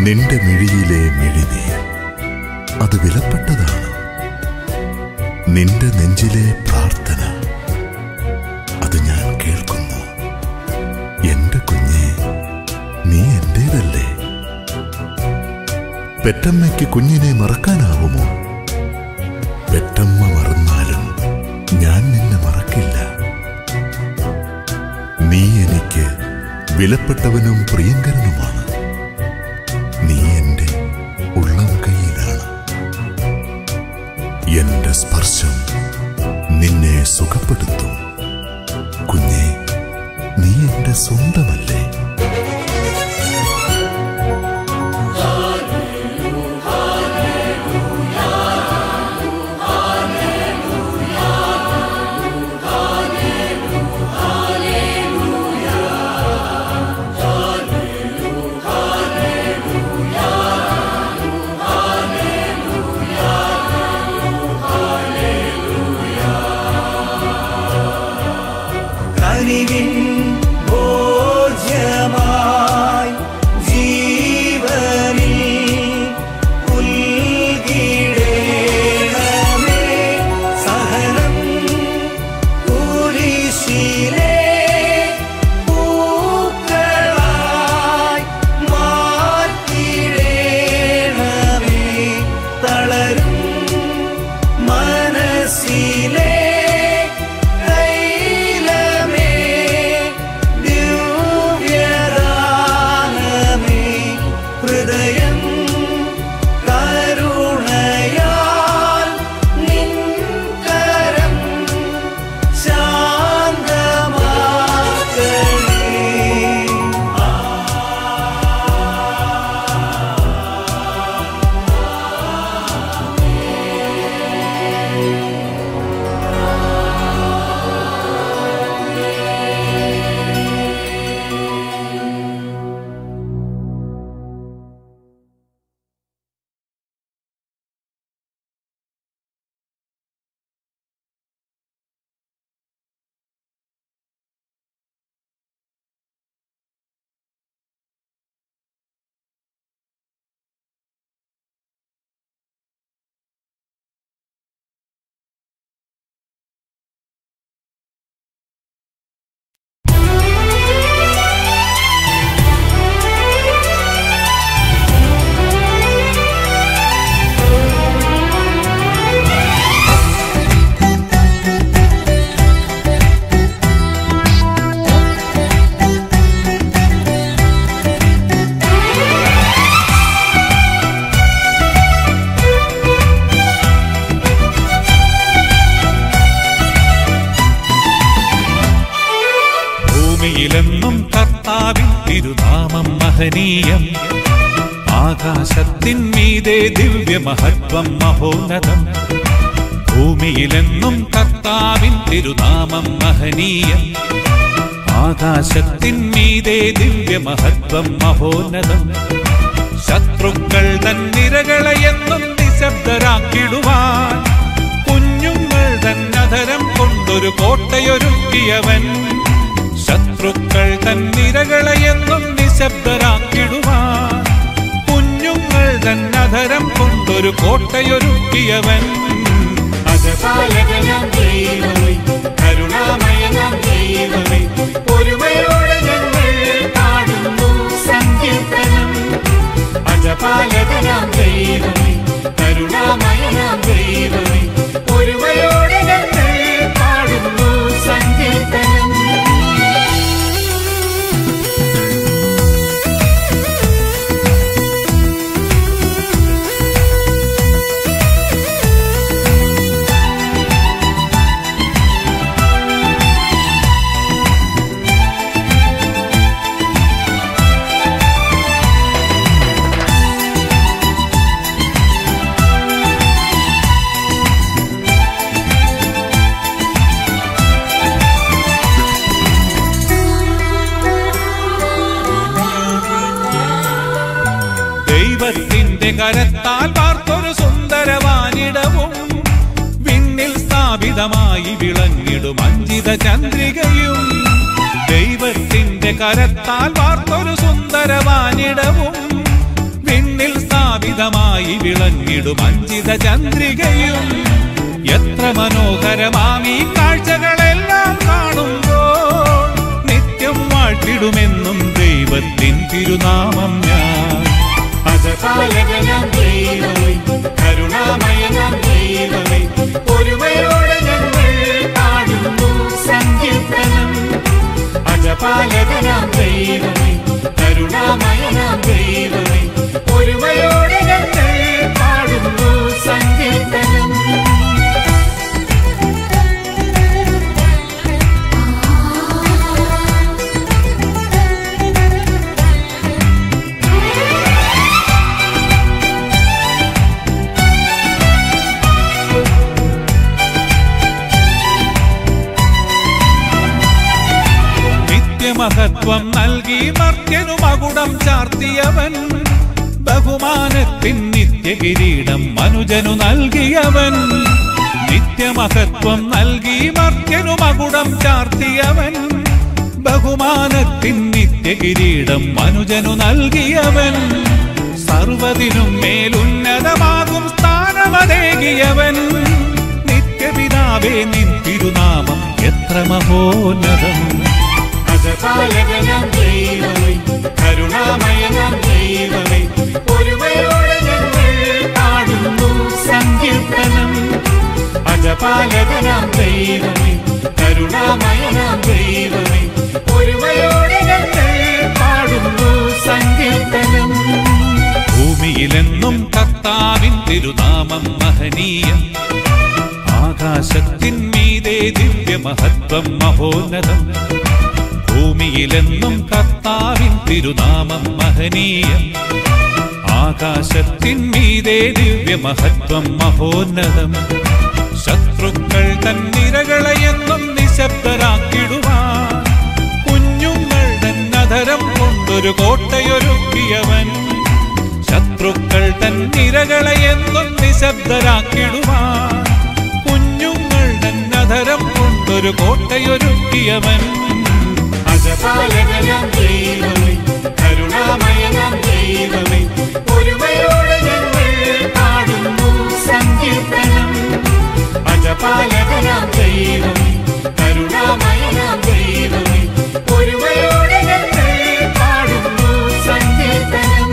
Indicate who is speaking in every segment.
Speaker 1: നിന്റെ മിഴിയിലെ മിഴിനീർ അത് വിലപ്പെട്ടതാണ് നിന്റെ നെഞ്ചിലെ പ്രാർത്ഥന അത് ഞാൻ കേൾക്കുന്നു എന്റെ കുഞ്ഞെ നീ എന്റേതല്ലേ പെറ്റമ്മയ്ക്ക് കുഞ്ഞിനെ മറക്കാനാവുമോ പെറ്റമ്മ മറന്നാലും ഞാൻ നിന്നെ മറക്കില്ല നീ എനിക്ക് വിലപ്പെട്ടവനും പ്രിയങ്കരനുമാണ് നീ എന്റെ ഉള്ളം കൈയിലാണ് എന്റെ സ്പർശം നിന്നെ സുഖപ്പെടുത്തും കുഞ്ഞെ നീ എന്റെ സ്വന്തമല്ലേ
Speaker 2: കനിവിൻ ഭോജ്യമായി ജീവനിൽ ഉൽകിടേണമേ സഹനം കുരിശിലെ പൂക്കളായി മാറ്റിടേണമേ തളരും മനസ്സിലെ തൈലമേ ദിവ്യദാനമേ ഹൃദയം കരുണയാൽ നിൻകരം ശാന്തമാക്കണേ
Speaker 3: ഭൂമിയിലെന്നും കർത്താവിൻ തിരുനാമം മഹനീയം ആകാശത്തിൻ മീതെ ദിവ്യമഹത്വം മഹോന്നതം ഭൂമിയിലെന്നും കർത്താവിൻ തിരുനാമം മഹനീയം ആകാശത്തിൻ മീതെ ദിവ്യമഹത്വം മഹോന്നതം ശത്രുക്കൾ തൻ നിരകളെ എന്നും നിശബ്ദരാക്കിടുവാൻ കുഞ്ഞുങ്ങൾ തൻ അധരം കൊണ്ടൊരു കോട്ടയൊരുക്കിയവൻ ശത്രുക്കൾ തൻ നിരകളെ എന്നും നിശബ്ദരാക്കിടുവാൻ കുഞ്ഞുങ്ങൾ തൻ അധരം കൊണ്ടൊരു കോട്ടയൊരുക്കിയവൻ അജപാലകനാം ദൈവമേ കരുണാമയനാം ദൈവമേ ഒരുമയോടെ ഞങ്ങൾ പാടുന്നു സങ്കീർത്തനം അജപാലകനാം ദൈവമേ കരുണാമയനാം ദൈവമേ ഒരുമയോടെ ഞങ്ങൾ പാടുന്നു സങ്കീർത്തനം ദൈവത്തിന്റെ കരത്താൽ വാർത്തൊരു സുന്ദരവാനിടവും വിണ്ണിൽ സ്ഥാപിതമായി വിളങ്ങിടും അഞ്ചിത ചന്ദ്രികയും ദൈവത്തിന്റെ കരത്താൽ വാർത്തൊരു സുന്ദരവാനിടവും വിണ്ണിൽ സ്ഥാപിതമായി വിളങ്ങിടും അഞ്ചിത ചന്ദ്രികയും എത്ര മനോഹരമാം ഈ കാഴ്ചകളെല്ലാം കാണുമ്പോൾ നിത്യം വാഴ്ത്തിടുമെന്നും ദൈവത്തിൻ തിരുനാമം ഞാൻ
Speaker 2: അജപാലകനാം ദൈവമേ കരുണാമയനാം ദൈവമേ ഒരുമയോടെ ഞങ്ങൾ പാടുന്നു സങ്കീർത്തനം അജപാലകനാം ദൈവമേ കരുണാമയനാം ദൈവമേ ഒരുമയോടെ ഞങ്ങൾ പാടുന്നു സങ്കീർത്തനം
Speaker 3: നിത്യമഹത്വം നൽകി മർത്യനു മകുടം ചാർത്തിയവൻ ബഹുമാനത്തിൻ നിത്യകിരീടം മനുജനു നൽകിയവൻ നിത്യമഹത്വം നൽകി മർത്യനു മകുടം ചാർത്തിയവൻ ബഹുമാനത്തിൻ നിത്യകിരീടം മനുജനു നൽകിയവൻ സർവതിനും മേലുന്നതമാകും സ്ഥാനമതേകിയവൻ നിത്യപിതാവേ നിൻ തിരുനാമം എത്ര മഹോന്നതം
Speaker 2: അജപാലകനാം ദൈവമേ കരുണാമയനാം ദൈവമേ ഒരുമയോടെ ഞങ്ങൾ പാടുന്നു സങ്കീർത്തനം അജപാലകനാം ദൈവമേ കരുണാമയനാം ദൈവമേ ഒരുമയോടെ ഞങ്ങൾ പാടുന്നു സങ്കീർത്തനം
Speaker 3: ഭൂമിയിലെന്നും കർത്താവിൻ തിരുനാമം മഹനീയം ആകാശത്തിൻ മീതെ ദിവ്യമഹത്വം മഹോന്നതം ഭൂമിയിലെന്നും കർത്താവിൻ തിരുനാമം മഹനീയം ആകാശത്തിൻ മീതെ ദിവ്യമഹത്വം മഹോന്നതം ശത്രുക്കൾ തൻ നിരകളെയെന്നും നിശബ്ദരാക്കിടുവാൻ കുഞ്ഞുങ്ങൾ തൻ നധരം കൊണ്ടൊരു കോട്ടയൊരുക്കിയവൻ ശത്രുക്കൾ തൻ നിരകളെയെന്നും നിശബ്ദരാക്കിടുവാൻ കുഞ്ഞുങ്ങൾ തൻ നധരം കൊണ്ടൊരു കോട്ടയൊരുക്കിയവൻ
Speaker 2: അജപാലകനാം ദൈവമേ കരുണാമയനാം ദൈവമേ ഒരുമയോടെ ഞങ്ങൾ പാടുന്നു സങ്കീർത്തനം അജപാലകനാം ദൈവമേ കരുണാമയനാം ദൈവമേ ഒരുമയോടെ ഞങ്ങൾ പാടുന്നു സങ്കീർത്തനം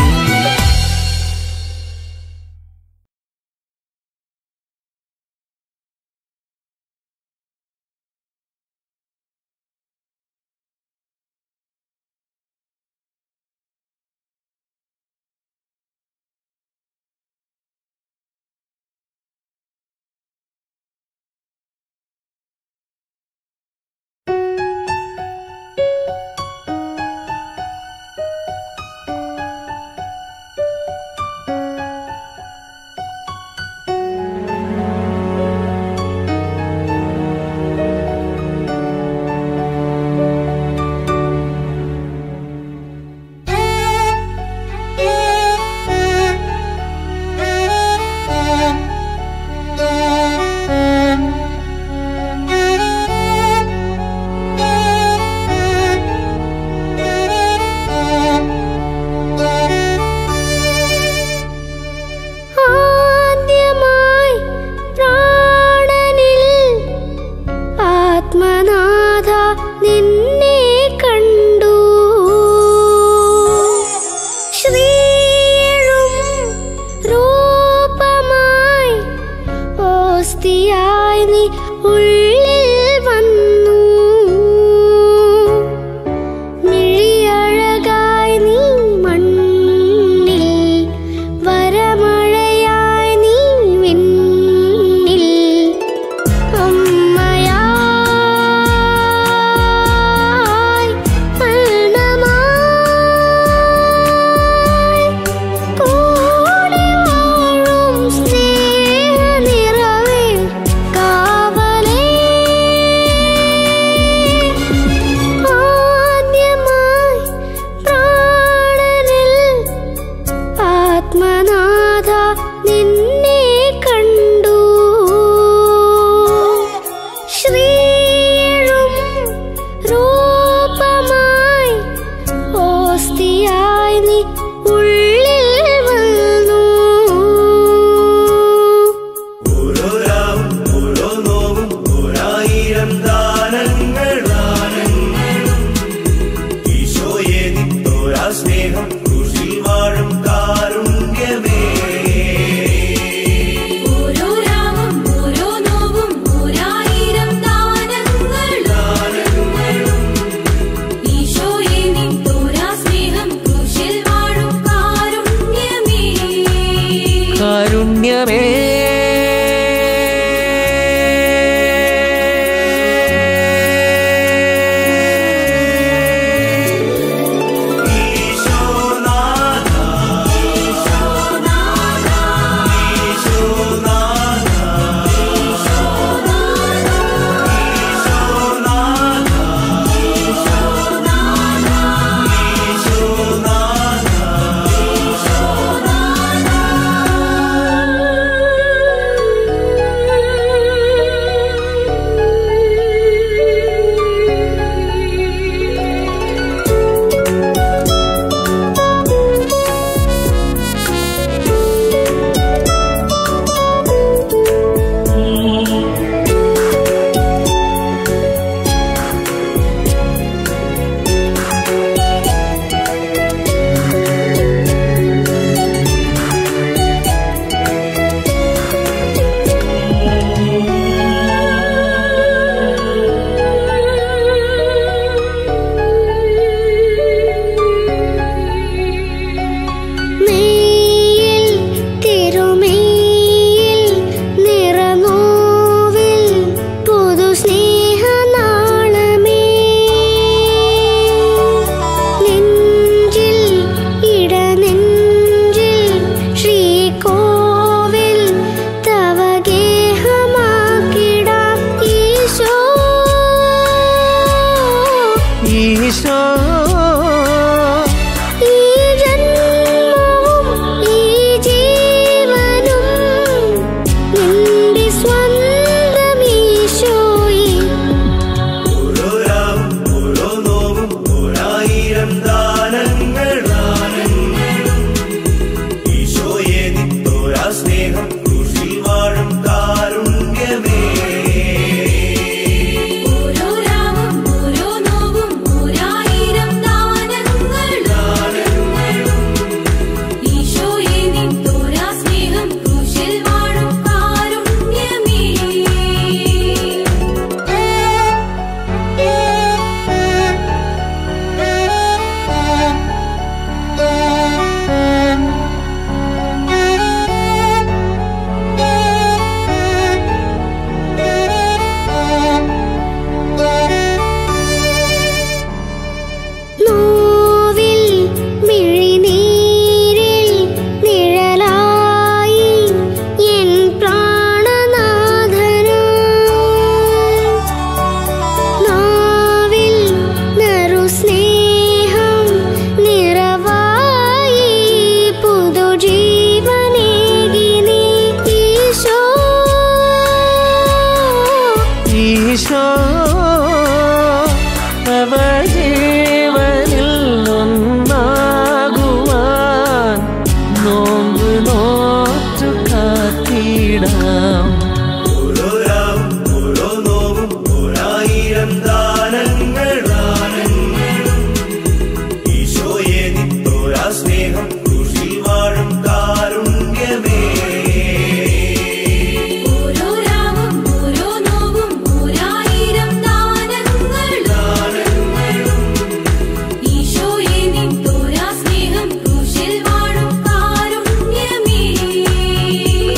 Speaker 4: ആദ്യമായി പ്രാണനിൽ ആത്മനാഥ നിന്നെ കണ്ടു ശ്രീഴും രൂപമായി ഓസ്തിയായി നീ ഉള്ളിൽ വന്നു മിഴിയഴകായി നീ മണ്ണിൽ വരമഴയായി നീ വിണ്ണിൽ അമ്മയായി മരണമായി കൂടെ വാഴും സ്നേഹനിറവേ കാവലേ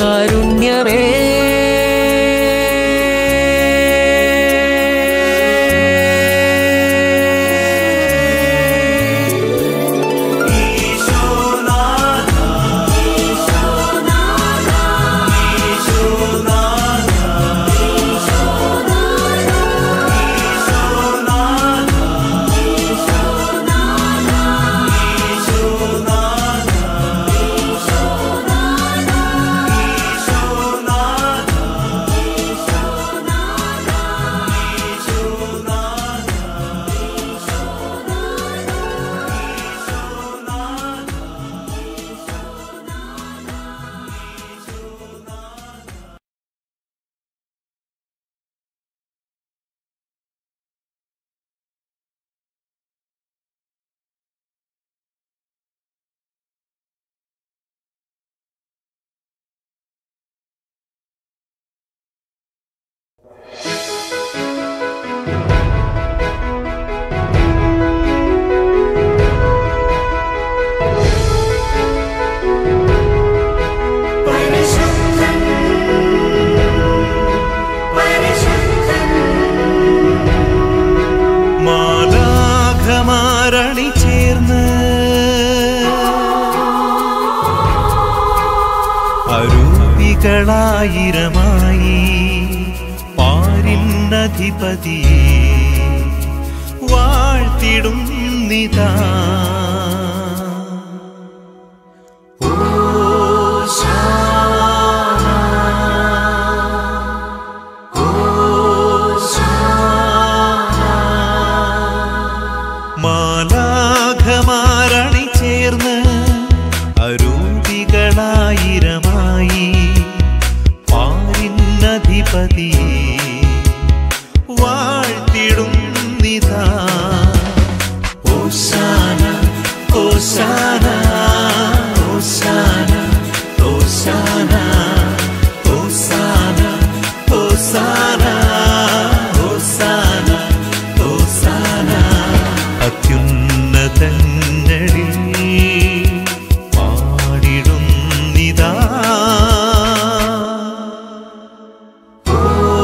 Speaker 5: കാരുണ്യമേ
Speaker 2: പരിശുദ്ധൻ പരിശുദ്ധൻ
Speaker 6: മാലാഘമാരണി ചേർന്ന് അരൂപികളായിരമായി പാരിന്നധിപതിയെ വാഴ്ത്തിടും നിതാ മാലാഘമാരണി ചേർന്ന് അരൂപികളായിരമായി പാരിന്നധിപതിയെ വാഴ്ത്തിടും നിതാ ഓശാന ഓശാന ഓശാന ഓശാന ഓശാന ഓശാന ഓശാന ഓശാന അത്യുന്നതങ്ങളിൽ പാടിടുന്നിതാ ഓശാന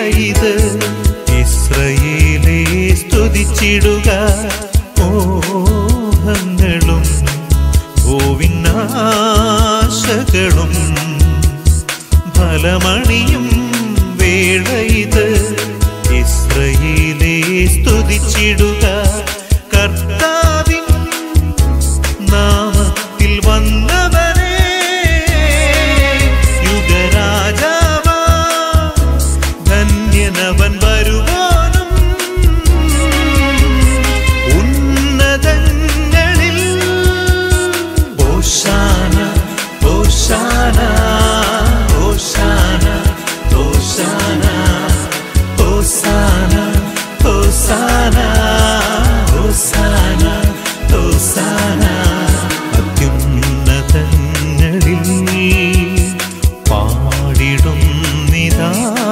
Speaker 6: ഇത് ഇസ്രയേലെ സ്തുതിച്ചിടുക മോഹങ്ങളും ഭൂവിനാശകളും ഫലമണിയും വേള ഇത് ഇസ്രയേലെ സ്തുതിച്ചിടുക കർത്താവിൻ നാമത്തിൽ വന്നവനെ യുഗരാജാവാ ധന്യനവൻ വരുവാനും ഉന്നതങ്ങളിൽ ഓശാന ഓശാന ഓശാന ഓശാന ഓശാന ഓശാന ഓശാന ഓശാന അത്യുന്നതങ്ങളിൽ പാടിടുന്നിതാ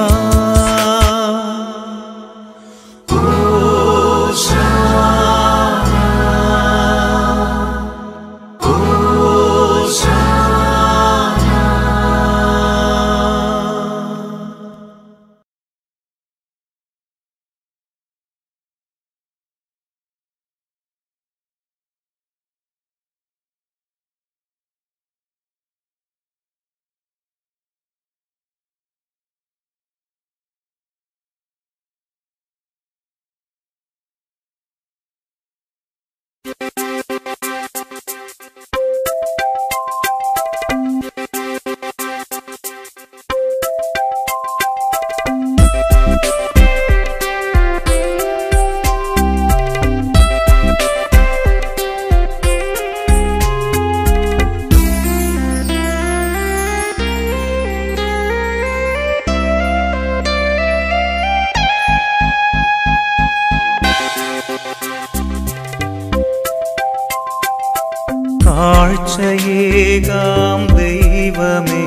Speaker 6: കാഴ്ചയേകാം ദൈവമേ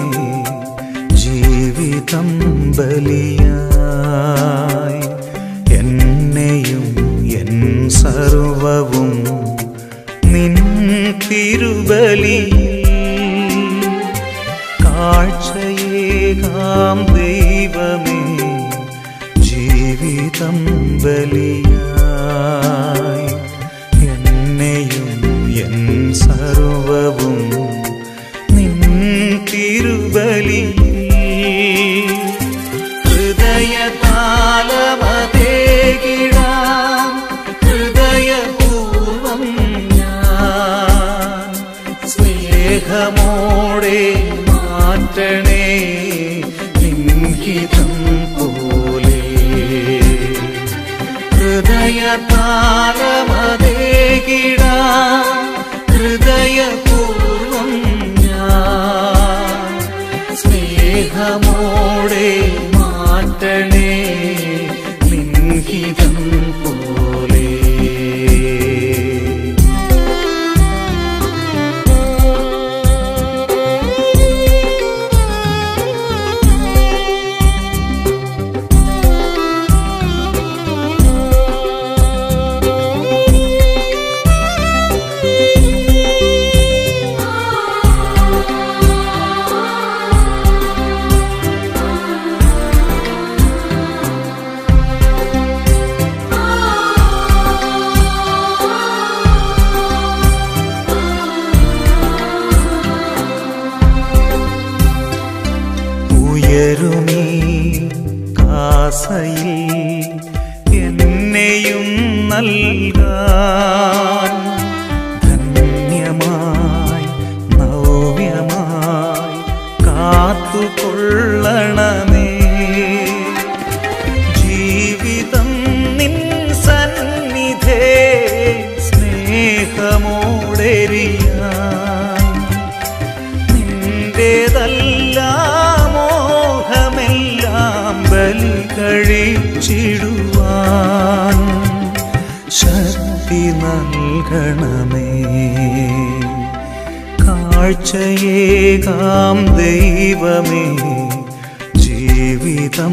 Speaker 6: ജീവിതം ബലിയായി എന്നെയും എൻ സർവവും നിൻ തിരുബലി കാഴ്ചയേകാം ദൈവമേ ജീവിതം ബലിയായി എന്നെയും എൻ സർവവും നിൻ തിരുബലി ഹൃദയതാലമതേകിടാം ഹൃദയപൂർവം ഞാൻ സ്നേഹമോടെ മാറ്റണേ ലിംഗിതം പോലെ ഹൃദയതാലമതേകിടാം ഹൃദയപൂർവം ഞാൻ സ്നേഹമോടെ മാറ്റണേ ലിംഗിതം പോലെ ഉയരുമീ കാസയിൽ എന്നെയും നൽകാൻ ധന്യമായി നവ്യമായി കാത്തുകൊള്ളണമേ ജീവിതം നിൻ സന്നിധേ സ്നേഹമോടെരിയാൻ നിന്റേതല്ല മോഹമെല്ലാം ബലി കഴിച്ചിടുവാൻ ശക്തി നൽകണമേ കാഴ്ചയേകാം ദൈവമേ ജീവിതം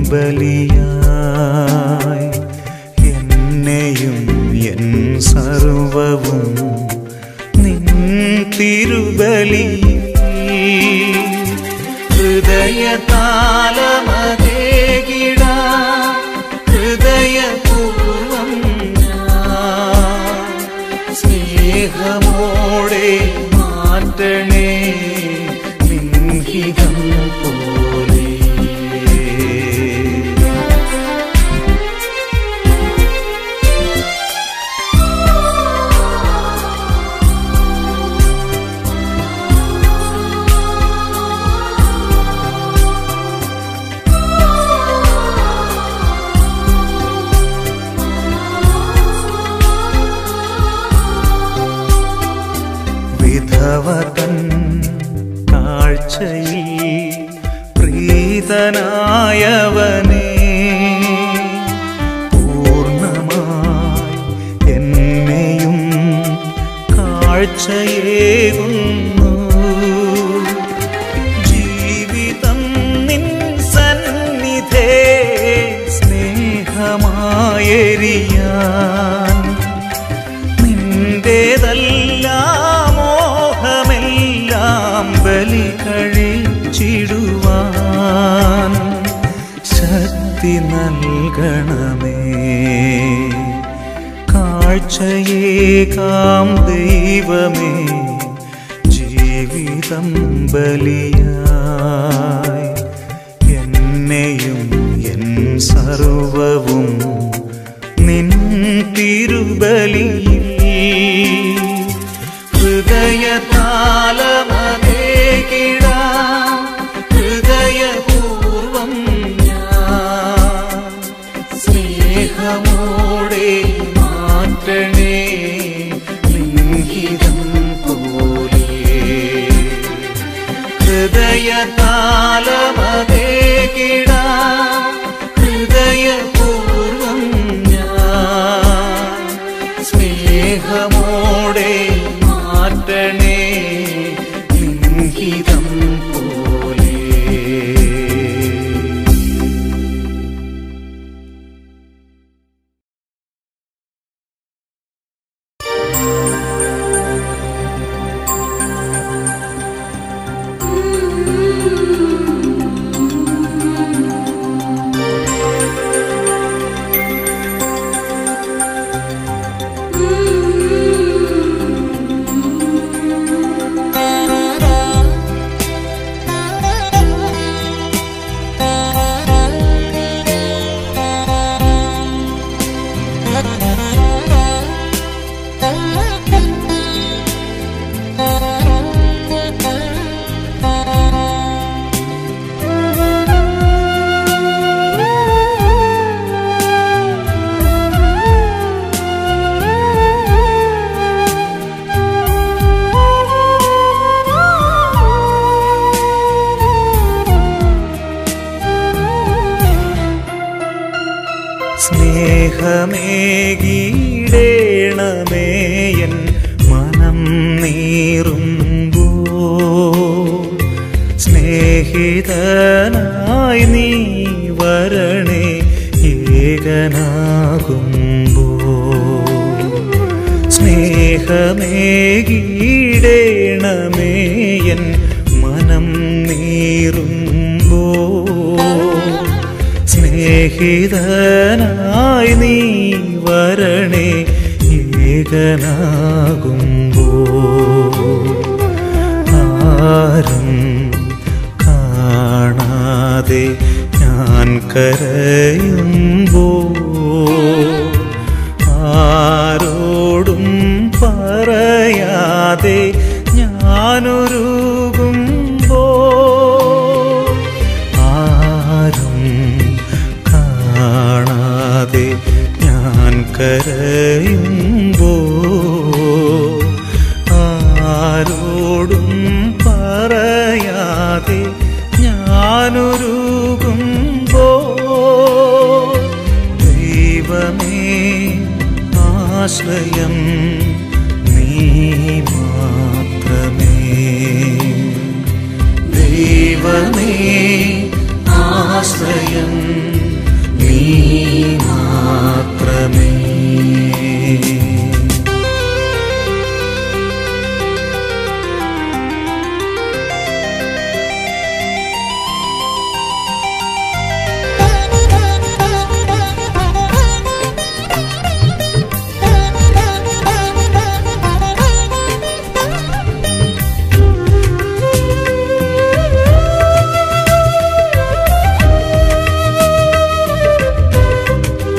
Speaker 6: ബലിയായി എന്നെയും എൻ സർവവും നിൻ തിരുബലി ഹൃദയതാലമതേകിടാ കാഴ്ചയിൽ പ്രീതനായവനേ പൂർണ്ണമായി എന്നെയും കാഴ്ചയേകുന്നു ജീവിതം നിൻ സന്നിധേ സ്നേഹമായെരിയാൻ നിന്റേതെല്ലാം മോഹമെല്ലാം ബലി കഴിച്ചിടുവാൻ ശക്തി നൽകണമേ കാഴ്ചയേകാം ദൈവമേ ജീവിതം ബലിയായി എന്നെയും എൻ സർവവും നിൻ തിരുബലിയിൽ ഹൃദയതാലമതേകിടാം ഹൃദയപൂർവം ഞാൻ സ്നേഹമോടെ മാറ്റണേ ലിംഗിതം പോലെ ഹൃദയതാലമതേകിടാം ഹൃദയപൂർവം ഞാൻ സ്നേഹമോടെ മാറ്റണേ ലിംഗിതം പോലെ സ്നേഹമേകീടേണമേയൻ മനം നീറുമ്പോ സ്നേഹിതനായി നീ വരണേ ഏകനാകുമ്പോ സ്നേഹമേകീടേണമേയൻ മനം നീറുമ്പോ സ്നേഹിതനായി നീ വരണേ ഏകനാകുമ്പോ ആരും കാണാതെ ഞാൻ കരയുമ്പോ ആരോടും പറയാതെ ഞാനൊരുകുമ്പോ ആരും കാണാതെ ഞാൻ കരയുമ്പോ ആരോടും പറയാതെ ഞാനൊരുകുമ്പോ ദൈവമേ ആശ്രയം നീ മാത്രമേ ദൈവമേ ആശ്രയം നീ മാത്രമേ
Speaker 4: Thank you.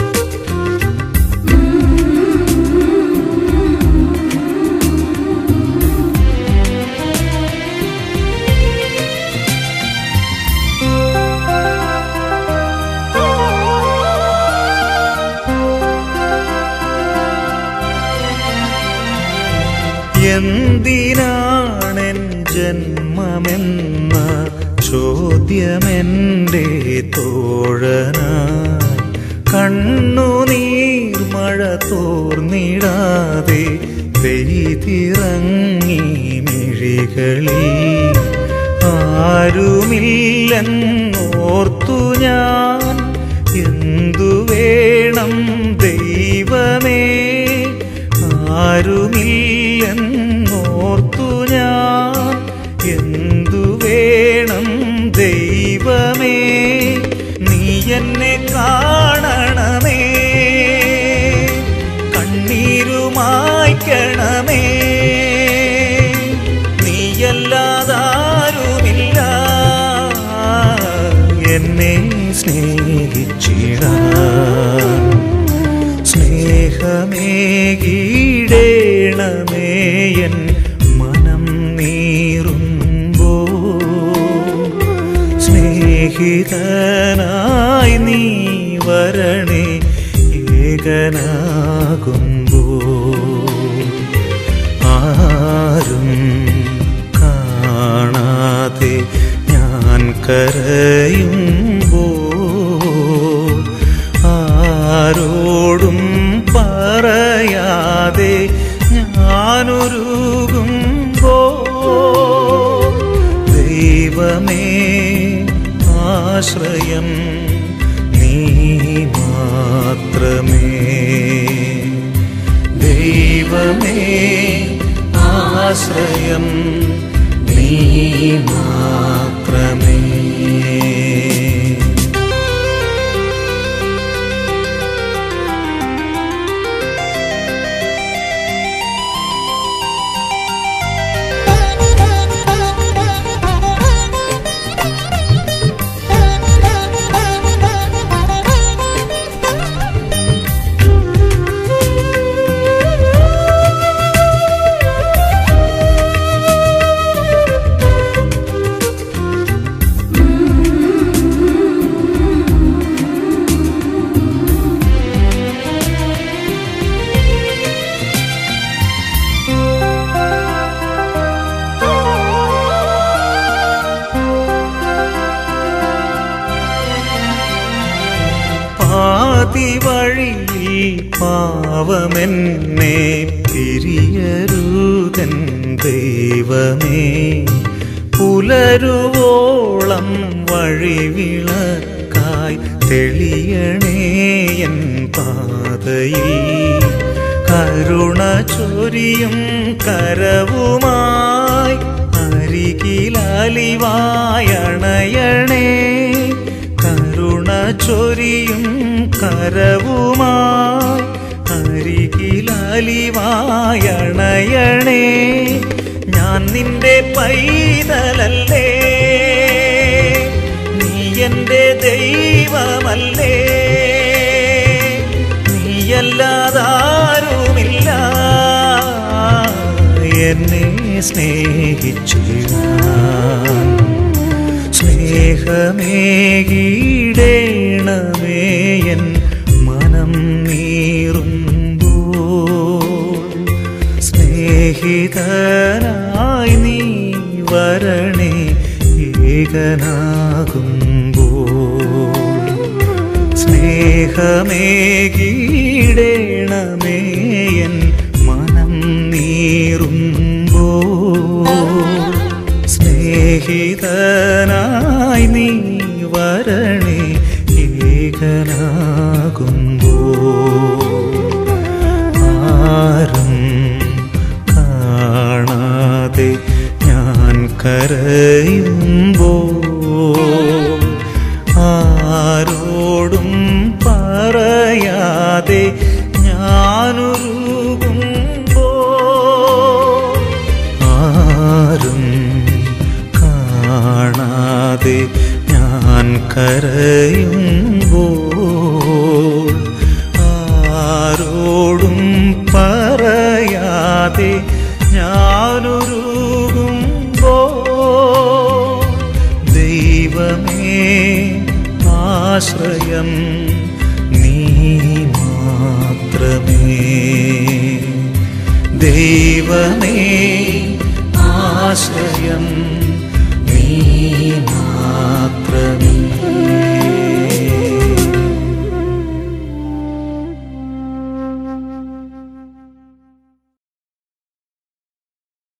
Speaker 6: ചോദ്യമെൻ്റെ തോഴനായി കണ്ണുനീർ മഴ തോർന്നിടാതെ പെയ്തിറങ്ങി മിഴികളിൽ ആരുമില്ലെന്നോർത്തു ഞാൻ എന്തു വേണം ദൈവമേ ആരുമില്ലെന്നോർത്തു ഞാൻ എന്തു വേണം ദൈവമേ നീ എന്നെ കാണണമേ കണ്ണീരുമായ്ക്കണമേ നീയല്ലാതാരുമില്ല എന്നെ സ്നേഹിച്ചിടാൻ സ്നേഹമേകീടേണമേ എൻ മനം നീറുമ്പോ സ്നേഹിതനായി നീ വരണേ ഏകനാകുമ്പോ ആരും കാണാതെ ഞാൻ കരയുമ്പോ ആരോടും പറയാതെ ഞാനൊരുകുമ്പോ ദൈവമേ ആശ്രയം നീ മാത്രമേ ദൈവമേ ആശ്രയം നീ മാത്രമേ പാതി വഴിയിൽ പാവമെന്നെ പിരിയരുതൻ ദൈവമേ പുലരുവോളം വഴിവിളക്കായി തെളിയണേ എൻ പാതയിൽ കരുണ ചൊരിയും കരവുമായി അരികിലലിവായണയണേ കരുണ ചൊരിയും കരവുമായി അരികിലലിവായണയണേ ഞാൻ നിന്റെ പൈതലല്ലേ നീ എൻ്റെ ദൈവമല്ലേ നീയല്ലാതാരുമില്ല എന്നെ സ്നേഹിച്ചിടാൻ സ്നേഹമേകീടേണമേ എൻ മനം നീറുമ്പോൾ സ്നേഹിതനായി നീ വരണേ ഏകനാകുമ്പോൾ സ്നേഹമേകീടേണമേ എൻ മനം നീറുമ്പോൾ സ്നേഹിതനായി നീ വരണേ ഏകനാകുമ്പോൾ ആരും കാണാതെ ഞാൻ കരയുമ്പോൾ ആരോടും പറയാതെ ഞാനൊരുകുമ്പോൾ ആരും കാണാതെ ഞാൻ കരയുമ്പോൾ ആരോടും പറയാതെ ഞാനൊരുകുമ്പോൾ ദൈവമേ ആശ്രയം നീ മാത്രമേ ദൈവമേ ആശ്രയം